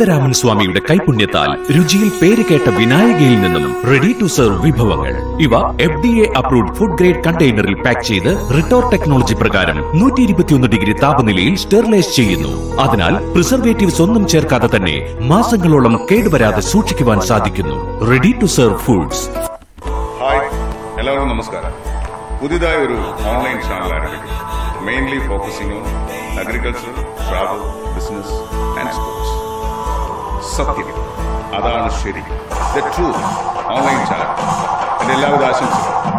അനന്തരാമൻ സ്വാമിയുടെ കൈപുണ്യത്താൽ രുചിയിൽ പേര് കേട്ട വിനായകയിൽ നിന്നും റെഡി ടു സെർവ് വിഭവങ്ങൾ ഇവ F D A approved food grade കണ്ടെയ്നറിൽ പാക്ക് ചെയ്ത് റിട്ടോർ ടെക്നോളജി പ്രകാരം നൂറ്റി ഇരുപത്തിയൊന്ന് ഡിഗ്രി താപനിലയിൽ സ്റ്റെറിലൈസ് ചെയ്യുന്നു അതിനാൽ പ്രിസർവേറ്റീവ്സ് ഒന്നും ചേർക്കാതെ തന്നെ മാസങ്ങളോളം കേടുവരാതെ സൂക്ഷിക്കുവാൻ സാധിക്കുന്നു ready to serve foods hi എല്ലാവർക്കും നമസ്കാരം പുതിയതായ ഒരു ഓൺലൈൻ ചാനൽ ആരംഭിക്കും mainly focusing on agriculture travel business and sports സത്യം അതാണ് ശരി ദ ട്രൂത്ത് ഓൺലൈൻ ചാനൽ എന്റെ എല്ലാവിധ ആശംസകളും